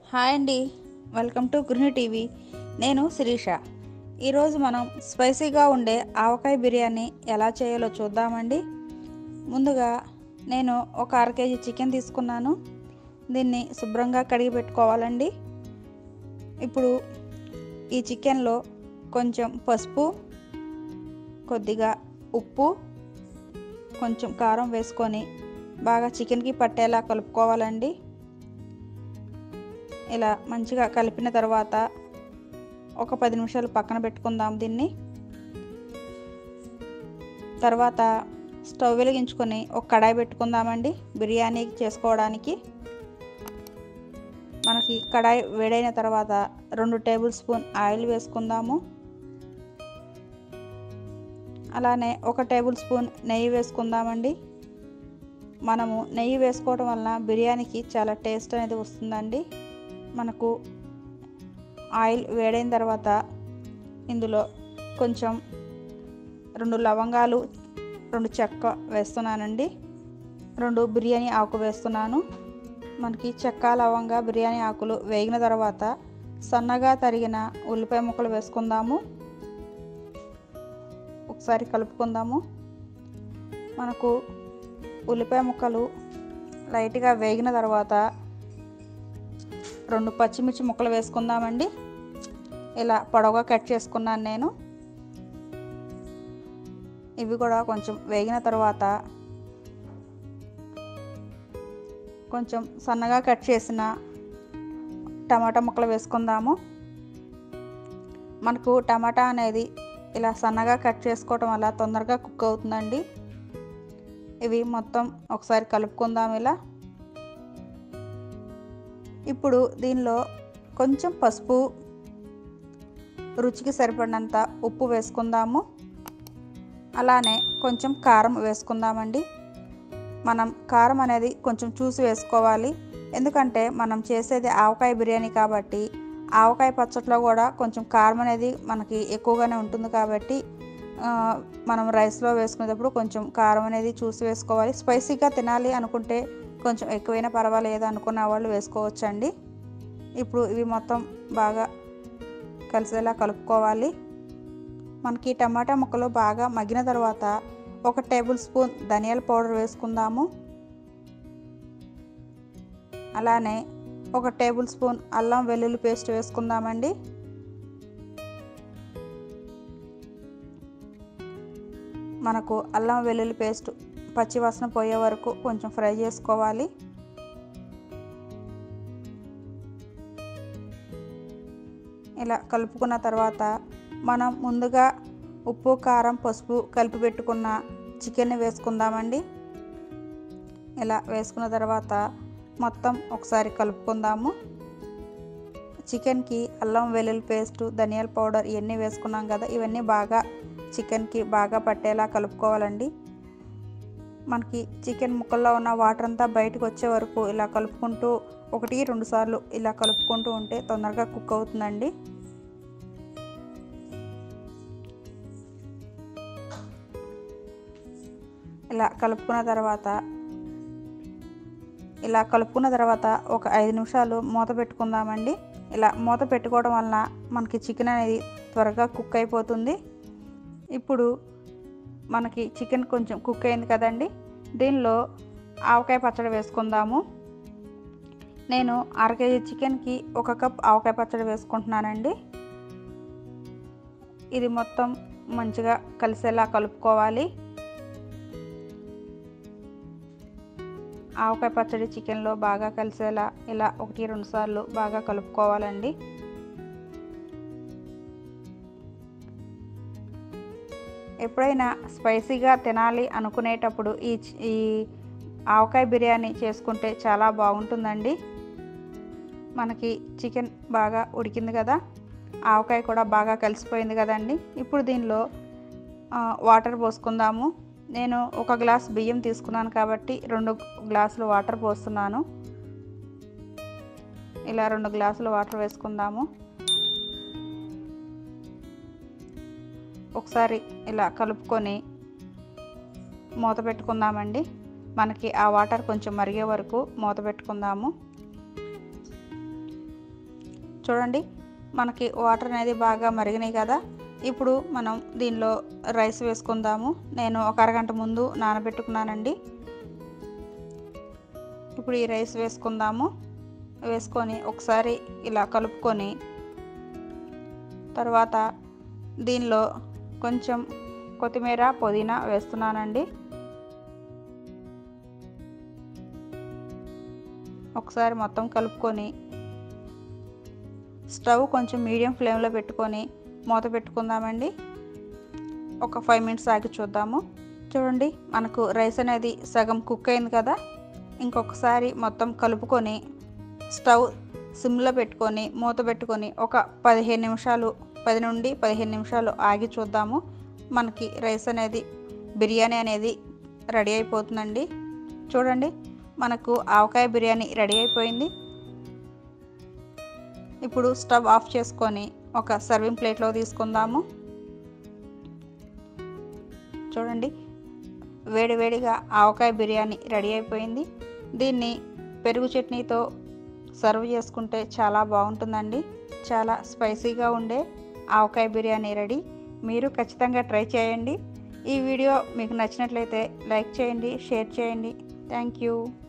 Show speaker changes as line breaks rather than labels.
hi అండి welcome to గృహిణి TV నేను శిరీష ఈరోజు మనం స్పైసీగా ఉండే ఆవకాయ బిర్యానీ ఎలా చేయాలో చూద్దామండి ముందుగా నేను ఒక అర కేజీ చికెన్ తీసుకున్నాను దీన్ని శుభ్రంగా కడిగి పెట్టుకోవాలండి ఇప్పుడు ఈ చికెన్లో కొంచెం పసుపు కొద్దిగా ఉప్పు కొంచెం కారం వేసుకొని బాగా చికెన్కి పట్టేలా కలుపుకోవాలండి ఇలా మంచిగా కలిపిన తర్వాత ఒక పది నిమిషాలు పక్కన పెట్టుకుందాం దీన్ని తర్వాత స్టవ్ వెలిగించుకొని ఒక కడాయి పెట్టుకుందామండి బిర్యానీ చేసుకోవడానికి మనకి కడాయి వేడైన తర్వాత రెండు టేబుల్ స్పూన్ ఆయిల్ వేసుకుందాము అలానే ఒక టేబుల్ స్పూన్ నెయ్యి వేసుకుందామండి మనము నెయ్యి వేసుకోవడం వలన బిర్యానీకి చాలా టేస్ట్ అనేది వస్తుందండి మనకు ఆయిల్ వేడైన తర్వాత ఇందులో కొంచెం రెండు లవంగాలు రెండు చెక్క వేస్తున్నానండి రెండు బిర్యానీ ఆకు వేస్తున్నాను మనకి చెక్క లవంగా బిర్యానీ ఆకులు వేగిన తర్వాత సన్నగా తరిగిన ఉల్లిపాయ ముక్కలు వేసుకుందాము ఒకసారి కలుపుకుందాము మనకు ఉల్లిపాయ ముక్కలు లైట్గా వేగిన తర్వాత రెండు పచ్చిమిర్చి ముక్కలు వేసుకుందామండి ఇలా పొడవుగా కట్ చేసుకున్నాను నేను ఇవి కూడా కొంచెం వేగిన తర్వాత కొంచెం సన్నగా కట్ చేసిన టమాటా ముక్కలు వేసుకుందాము మనకు టమాటా అనేది ఇలా సన్నగా కట్ చేసుకోవటం వల్ల తొందరగా కుక్ అవుతుందండి ఇవి మొత్తం ఒకసారి కలుపుకుందాం ఇలా ఇప్పుడు దీనిలో కొంచెం పసుపు రుచికి సరిపడినంత ఉప్పు వేసుకుందాము అలానే కొంచెం కారం వేసుకుందామండి మనం కారం అనేది కొంచెం చూసి వేసుకోవాలి ఎందుకంటే మనం చేసేది ఆవకాయ బిర్యానీ కాబట్టి ఆవకాయ పచ్చట్లో కూడా కొంచెం కారం అనేది మనకి ఎక్కువగానే ఉంటుంది కాబట్టి మనం రైస్లో వేసుకునేటప్పుడు కొంచెం కారం అనేది చూసి వేసుకోవాలి స్పైసీగా తినాలి అనుకుంటే కొంచెం ఎక్కువైనా పర్వాలేదు అనుకున్న వాళ్ళు వేసుకోవచ్చండి ఇప్పుడు ఇవి మొత్తం బాగా కలిసేలా కలుపుకోవాలి మనకి టమాటా ముక్కలు బాగా మగ్గిన తర్వాత ఒక టేబుల్ స్పూన్ ధనియాల పౌడర్ వేసుకుందాము అలానే ఒక టేబుల్ స్పూన్ అల్లం వెల్లుల్లి పేస్ట్ వేసుకుందామండి మనకు అల్లం వెల్లుల్లి పేస్ట్ పచ్చివాసన పోయే వరకు కొంచెం ఫ్రై చేసుకోవాలి ఇలా కలుపుకున్న తర్వాత మనం ముందుగా ఉప్పు కారం పసుపు కలిపి పెట్టుకున్న చికెన్ని వేసుకుందామండి ఇలా వేసుకున్న తర్వాత మొత్తం ఒకసారి కలుపుకుందాము చికెన్కి అల్లం వెల్లుల్లి పేస్ట్ ధనియాల పౌడర్ ఇవన్నీ వేసుకున్నాం కదా ఇవన్నీ బాగా చికెన్కి బాగా పట్టేలా కలుపుకోవాలండి మనకి చికెన్ ముక్కల్లో ఉన్న వాటర్ అంతా బయటకు వచ్చే వరకు ఇలా కలుపుకుంటూ ఒకటి రెండు సార్లు ఇలా కలుపుకుంటూ ఉంటే తొందరగా కుక్ అవుతుందండి ఇలా కలుపుకున్న తర్వాత ఇలా కలుపుకున్న తర్వాత ఒక ఐదు నిమిషాలు మూత పెట్టుకుందామండి ఇలా మూత పెట్టుకోవడం వలన మనకి చికెన్ అనేది త్వరగా కుక్ అయిపోతుంది ఇప్పుడు మనకి చికెన్ కొంచెం కుక్ అయింది కదండి దీనిలో ఆవకాయ పచ్చడి వేసుకుందాము నేను అర కేజీ చికెన్కి ఒక కప్ ఆవకాయ పచ్చడి వేసుకుంటున్నానండి ఇది మొత్తం మంచిగా కలిసేలా కలుపుకోవాలి ఆవకాయ పచ్చడి చికెన్లో బాగా కలిసేలా ఇలా ఒకటి రెండు సార్లు బాగా కలుపుకోవాలండి ఎప్పుడైనా స్పైసీగా తినాలి అనుకునేటప్పుడు ఈ ఈ ఆవకాయ బిర్యానీ చేసుకుంటే చాలా బాగుంటుందండి మనకి చికెన్ బాగా ఉడికింది కదా ఆవకాయ కూడా బాగా కలిసిపోయింది కదండి ఇప్పుడు దీనిలో వాటర్ పోసుకుందాము నేను ఒక గ్లాస్ బియ్యం తీసుకున్నాను కాబట్టి రెండు గ్లాసులు వాటర్ పోస్తున్నాను ఇలా రెండు గ్లాసులు వాటర్ వేసుకుందాము ఒకసారి ఇలా కలుపుకొని మూత పెట్టుకుందామండి మనకి ఆ వాటర్ కొంచెం మరిగే వరకు మూత పెట్టుకుందాము చూడండి మనకి వాటర్ అనేది బాగా మరిగినాయి కదా ఇప్పుడు మనం దీనిలో రైస్ వేసుకుందాము నేను ఒక అరగంట ముందు నానబెట్టుకున్నానండి ఇప్పుడు ఈ రైస్ వేసుకుందాము వేసుకొని ఒకసారి ఇలా కలుపుకొని తర్వాత దీనిలో కొంచెం కొత్తిమీర పుదీనా వేస్తున్నానండి ఒకసారి మొత్తం కలుపుకొని స్టవ్ కొంచెం మీడియం ఫ్లేమ్లో పెట్టుకొని మూత పెట్టుకుందామండి ఒక ఫైవ్ మినిట్స్ ఆగి చూద్దాము చూడండి మనకు రైస్ అనేది సగం కుక్ అయింది కదా ఇంకొకసారి మొత్తం కలుపుకొని స్టవ్ సిమ్లో పెట్టుకొని మూత పెట్టుకొని ఒక పదిహేను నిమిషాలు పది నుండి పదిహేను నిమిషాలు ఆగి చూద్దాము మనకి రైస్ అనేది బిర్యానీ అనేది రెడీ అయిపోతుందండి చూడండి మనకు ఆవకాయ బిర్యానీ రెడీ అయిపోయింది ఇప్పుడు స్టవ్ ఆఫ్ చేసుకొని ఒక సర్వింగ్ ప్లేట్లో తీసుకుందాము చూడండి వేడివేడిగా ఆవకాయ బిర్యానీ రెడీ అయిపోయింది దీన్ని పెరుగు చట్నీతో సర్వ్ చేసుకుంటే చాలా బాగుంటుందండి చాలా స్పైసీగా ఉండే ఆవకాయ బిర్యానీ రెడీ మీరు ఖచ్చితంగా ట్రై చేయండి ఈ వీడియో మీకు నచ్చినట్లయితే లైక్ చేయండి షేర్ చేయండి థ్యాంక్ యూ